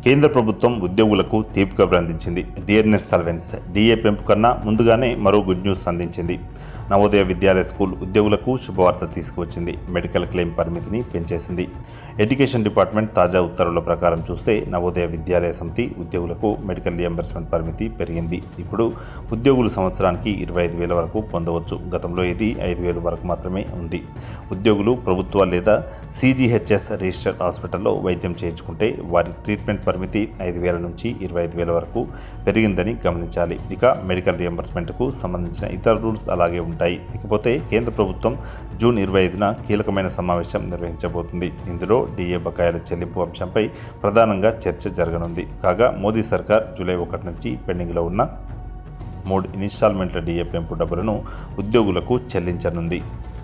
కేంద్ర ప్రభుత్వం ఉద్యోగులకు తీపి కబురు అందించింది డిఎన్ఎస్ సర్వెన్స్ డిఏ పెంపు కన్నా ముందుగానే మరో గుడ్ న్యూస్ అందించింది నవోదయ విద్యాలయ స్కూల్ ఉద్యోగులకు శుభవార్త తీసుకువచ్చింది మెడికల్ క్లెయిమ్ పరిమితిని పెంచేసింది ఎడ్యుకేషన్ డిపార్ట్మెంట్ తాజా ఉత్తర్వుల ప్రకారం చూస్తే నవోదయ విద్యాలయ సమితి ఉద్యోగులకు మెడికల్ రియంబర్స్మెంట్ పరిమితి పెరిగింది ఇప్పుడు ఉద్యోగులు సంవత్సరానికి ఇరవై ఐదు వేల వరకు పొందవచ్చు గతంలో ఇది ఐదు వేల వరకు మాత్రమే ఉంది ఉద్యోగులు ప్రభుత్వ లేదా సిజిహెచ్ఎస్ రిజిస్టర్డ్ హాస్పిటల్లో వైద్యం చేయించుకుంటే వారి ట్రీట్మెంట్ పరిమితి ఐదు వేల నుంచి ఇరవై ఐదు వేల వరకు పెరిగిందని గమనించాలి ఇక మెడికల్ రియంబర్స్మెంట్కు సంబంధించిన ఇతర రూల్స్ అలాగే ఉంటాయి ఇకపోతే కేంద్ర ప్రభుత్వం జూన్ ఇరవై ఐదున కీలకమైన సమావేశం నిర్వహించబోతుంది ఇందులో డిఏ బకాయిల చెల్లింపు అంశంపై ప్రధానంగా చర్చ జరగనుంది కాగా మోదీ సర్కార్ జూలై ఒకటి నుంచి పెండింగ్లో ఉన్న మూడు ఇన్స్టాల్మెంట్ల డిఏ పెంపు డబ్బులను ఉద్యోగులకు చెల్లించనుంది